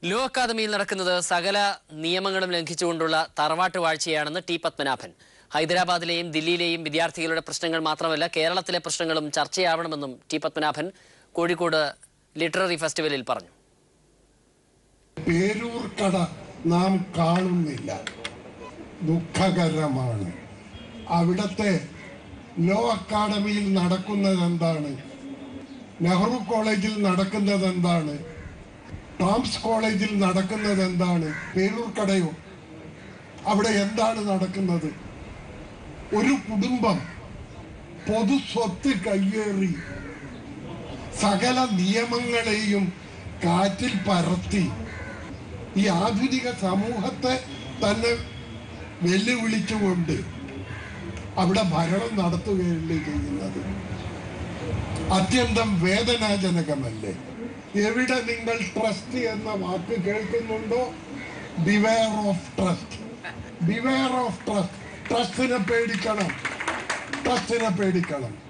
law അക്കാദമിയിൽ നടക്കുന്നത് സകല നിയമങ്ങളും ലംഘിച്ചുകൊണ്ടുള്ള തറവാട്ട് വാഴ്ചയാണെന്ന് ടി പത്മനാഭൻ ഹൈദരാബാദിലെയും ദില്ലിയിലെയും വിദ്യാർത്ഥികളുടെ പ്രശ്നങ്ങൾ മാത്രമല്ല കേരളത്തിലെ പ്രശ്നങ്ങളും ചർച്ചയാവണമെന്നും ടി പത്മനാഭൻ കോഴിക്കോട് ലിറ്റററി ഫെസ്റ്റിവലിൽ പറഞ്ഞു പേരൂർ കട നാം കാണുന്നില്ല ദുഃഖകരമാണ് അവിടത്തെ ലോ അക്കാഡമിയിൽ നടക്കുന്നത് എന്താണ് നെഹ്റു കോളേജിൽ നടക്കുന്നത് എന്താണ് ടോംസ് കോളേജിൽ നടക്കുന്നത് എന്താണ് പേരൂർ കടയോ അവിടെ എന്താണ് നടക്കുന്നത് ഒരു കുടുംബം പൊതു സ്വത്ത് കയ്യേറി സകല നിയമങ്ങളെയും കാറ്റിൽ പരത്തി ഈ ആധുനിക സമൂഹത്തെ തന്നെ വെല്ലുവിളിച്ചുകൊണ്ട് അവിടെ ഭരണം നടത്തുകയല്ലേ ചെയ്യുന്നത് അത്യന്തം വേദനാജനകമല്ലേ എവിടെ നിങ്ങൾ ട്രസ്റ്റ് എന്ന വാക്ക് കേൾക്കുന്നുണ്ടോ beware of trust beware of trust ട്രസ്റ്റിനെ പേടിക്കണം ട്രസ്റ്റിനെ പേടിക്കണം